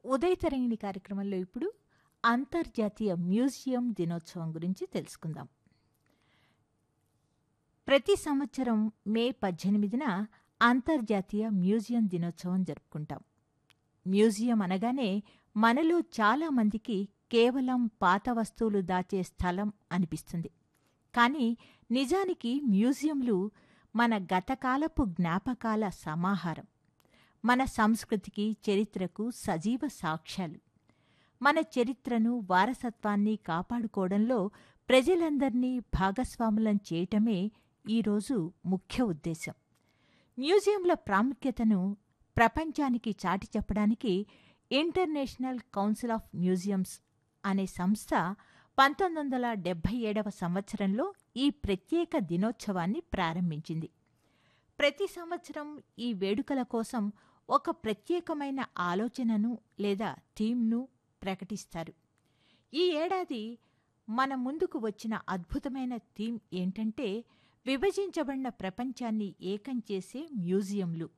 ఉదయతరంగిణి కార్యక్రమంలో ఇప్పుడు అంతర్జాతీయ మ్యూజియం దినోత్సవం గురించి తెలుసుకుందాం ప్రతి సంవత్సరం మే పద్దెనిమిదిన అంతర్జాతీయ మ్యూజియం దినోత్సవం జరుపుకుంటాం మ్యూజియం అనగానే మనలో చాలామందికి కేవలం పాత వస్తువులు దాచే స్థలం అనిపిస్తుంది కానీ నిజానికి మ్యూజియంలు మన గతకాలపు జ్ఞాపకాల సమాహారం మన సంస్కృతికి చరిత్రకు సజీవ సాక్ష్యాలు మన చరిత్రను వారసత్వాన్ని కాపాడుకోవడంలో ప్రజలందర్నీ భాగస్వాములం చేయటమే ఈరోజు ముఖ్య ఉద్దేశం మ్యూజియంల ప్రాముఖ్యతను ప్రపంచానికి చాటి చెప్పడానికి ఇంటర్నేషనల్ కౌన్సిల్ ఆఫ్ మ్యూజియంస్ అనే సంస్థ పంతొమ్మిది వందల డెబ్భై ఏడవ సంవత్సరంలో ఈ ప్రత్యేక దినోత్సవాన్ని ప్రారంభించింది ప్రతి సంవత్సరం ఈ వేడుకల కోసం ఒక ప్రత్యేకమైన ఆలోచనను లేదా థీమ్ను ప్రకటిస్తారు ఈ ఏడాది మన ముందుకు వచ్చిన అద్భుతమైన థీమ్ ఏంటంటే విభజించబడిన ప్రపంచాన్ని ఏకం చేసే మ్యూజియంలు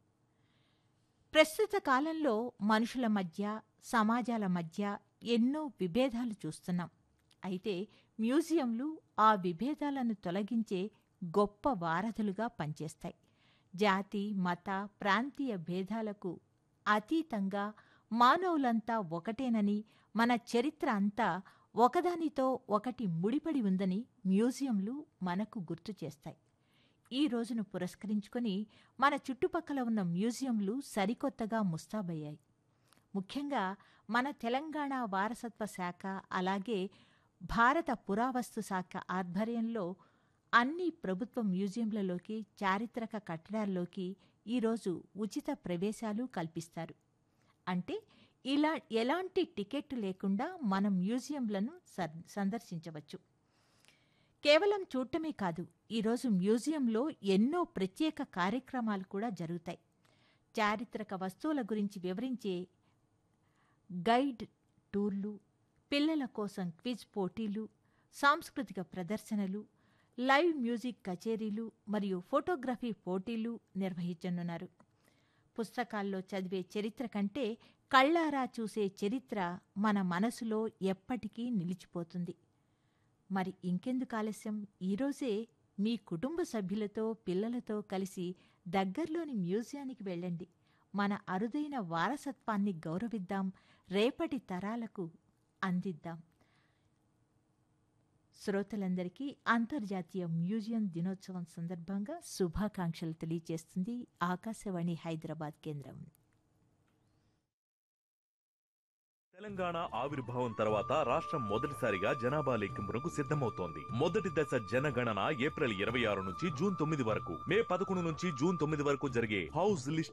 ప్రస్తుత కాలంలో మనుషుల మధ్య సమాజాల మధ్య ఎన్నో విభేదాలు చూస్తున్నాం అయితే మ్యూజియంలు ఆ విభేదాలను తొలగించే గొప్ప వారధులుగా పనిచేస్తాయి జాతి మత ప్రాంతీయ భేదాలకు అతీతంగా మానవులంతా ఒకటేనని మన చరిత్ర అంతా ఒకదానితో ఒకటి ముడిపడి ఉందని మ్యూజియంలు మనకు గుర్తు చేస్తాయి ఈ రోజును పురస్కరించుకొని మన చుట్టుపక్కల ఉన్న మ్యూజియంలు సరికొత్తగా ముస్తాబయ్యాయి ముఖ్యంగా మన తెలంగాణ వారసత్వ శాఖ అలాగే భారత పురావస్తు శాఖ ఆధ్వర్యంలో అన్ని ప్రభుత్వ మ్యూజియంలలోకి చారిత్రక కట్టడాల్లోకి ఈరోజు ఉచిత ప్రవేశాలు కల్పిస్తారు అంటే ఇలా ఎలాంటి టికెట్ లేకుండా మనం మ్యూజియంలను సర్- సందర్శించవచ్చు కేవలం చూడటమే కాదు ఈరోజు మ్యూజియంలో ఎన్నో ప్రత్యేక కార్యక్రమాలు కూడా జరుగుతాయి చారిత్రక వస్తువుల గురించి వివరించే గైడ్ టూర్లు పిల్లల కోసం క్విజ్ పోటీలు సాంస్కృతిక ప్రదర్శనలు లైవ్ మ్యూజిక్ కచేరీలు మరియు ఫోటోగ్రఫీ పోటీలు నిర్వహించనున్నారు పుస్తకాల్లో చదివే చరిత్ర కంటే కళ్ళారా చూసే చరిత్ర మన మనసులో ఎప్పటికీ నిలిచిపోతుంది మరి ఇంకెందుకు ఆలస్యం ఈరోజే మీ కుటుంబ సభ్యులతో పిల్లలతో కలిసి దగ్గర్లోని మ్యూజియానికి వెళ్ళండి మన అరుదైన వారసత్వాన్ని గౌరవిద్దాం రేపటి తరాలకు అందిద్దాం శ్రోతలందరికీ అంతర్జాతీయ మ్యూజియం దినోత్సవం సందర్భంగా శుభాకాంక్షలు తెలియజేస్తుంది ఆకాశవాణి హైదరాబాద్ కేంద్రం తెలంగాణ ఆవిర్భావం తర్వాత రాష్ట్రం మొదటిసారిగా జనాభా లెక్కింపునకు సిద్ధమవుతోంది మొదటి దశ జనగణన ఏప్రిల్ ఇరవై ఆరు నుంచి జూన్ తొమ్మిది వరకు మే పదకొండు నుంచి జూన్ తొమ్మిది వరకు జరిగే హౌస్ లిస్ట్